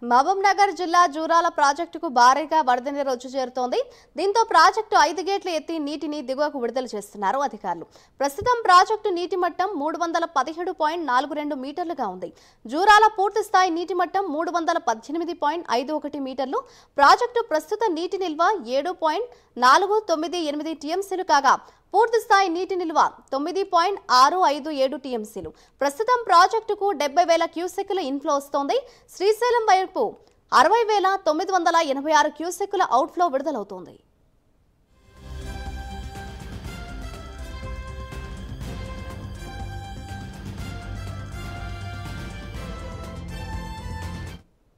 మహబూబ్ నగర్ జిల్లా జూరాల ప్రాజెక్టుకు భారీగా వరద నీరు వచ్చి చేరుతోంది దీంతో ప్రాజెక్టు ఐదు గేట్లు ఎత్తి నీటిని దిగువకు విడుదల చేస్తున్నారు అధికారులు ప్రస్తుతం ప్రాజెక్టు నీటి మట్టం మూడు వందల పదిహేడు పాయింట్ నాలుగు రెండు మీటర్లుగా ఉంది జూరాల పూర్తి స్థాయి నీటి మట్టం మూడు వందల పద్దెనిమిది పాయింట్ ఐదు ఒకటి మీటర్లు ప్రాజెక్టు ప్రస్తుత నీటి నిల్వ ఏడు పాయింట్ నాలుగు తొమ్మిది ఎనిమిది టీఎంసీలు కాగా పూర్తి స్థాయి నీటి నిల్వ తొమ్మిది పాయింట్ ఆరు ఐదు ఏడు టీఎంసీలు ప్రస్తుతం ప్రాజెక్టుకు డెబ్బై వేల క్యూసెక్కుల ఇన్ఫ్లో వస్తోంది శ్రీశైలం వైపు అరవై వేల తొమ్మిది వందల ఎనభై ఆరు క్యూసెక్కుల అవుట్ఫ్లో విడుదలవుతోంది